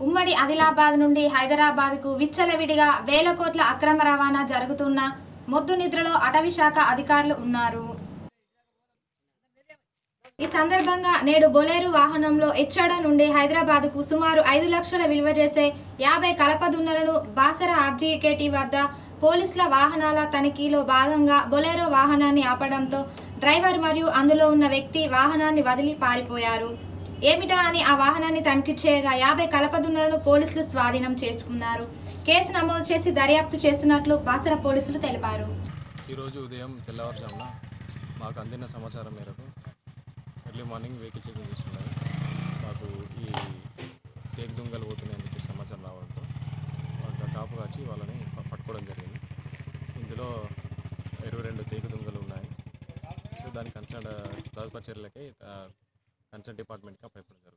ఉమ్మడి ఆదిలాబాద్ నుండి హైదరాబాద్కు విచ్చలవిడిగా వేల కోట్ల అక్రమ రవాణా జరుగుతున్న మొద్దు నిద్రలో అటవీ శాఖ అధికారులు ఉన్నారు ఈ సందర్భంగా నేడు బొలేరు వాహనంలో ఎచ్చడ నుండి హైదరాబాద్కు సుమారు ఐదు లక్షల విలువ చేసే యాభై కలపదున్నలను బాసర ఆర్జీకేటీ వద్ద పోలీసుల వాహనాల తనిఖీలో భాగంగా బొలేరో వాహనాన్ని ఆపడంతో డ్రైవర్ మరియు అందులో ఉన్న వ్యక్తి వాహనాన్ని వదిలి పారిపోయారు ఏమిటా అని ఆ వాహనాన్ని తనిఖీ చేయగా యాభై కలపదున్నలను పోలీసులు స్వాధీనం చేసుకున్నారు కేసు నమోదు చేసి దర్యాప్తు చేస్తున్నట్లు బాసర పోలీసులు తెలిపారు ఈరోజు ఉదయం తెల్లవారుజామున మాకు అందిన సమాచారం మేరకు ఎర్లీ మార్నింగ్ వెహికల్ చెకింగ్ చేస్తున్నారు మాకు ఈ టేక్ దొంగలు పోతున్నాయని చెప్పి సమాచారం రావడంతో వాళ్ళ కాపు కాచి వాళ్ళని ప- పట్టుకోవడం జరిగింది ఇందులో ఇరవై రెండు టేకు దొంగలు ఉన్నాయి సో దాని కన్సర్న్ తదుపరి చర్యలకి కన్సర్న్ డిపార్ట్మెంట్కి అప్పచెప్పడం జరుగుతుంది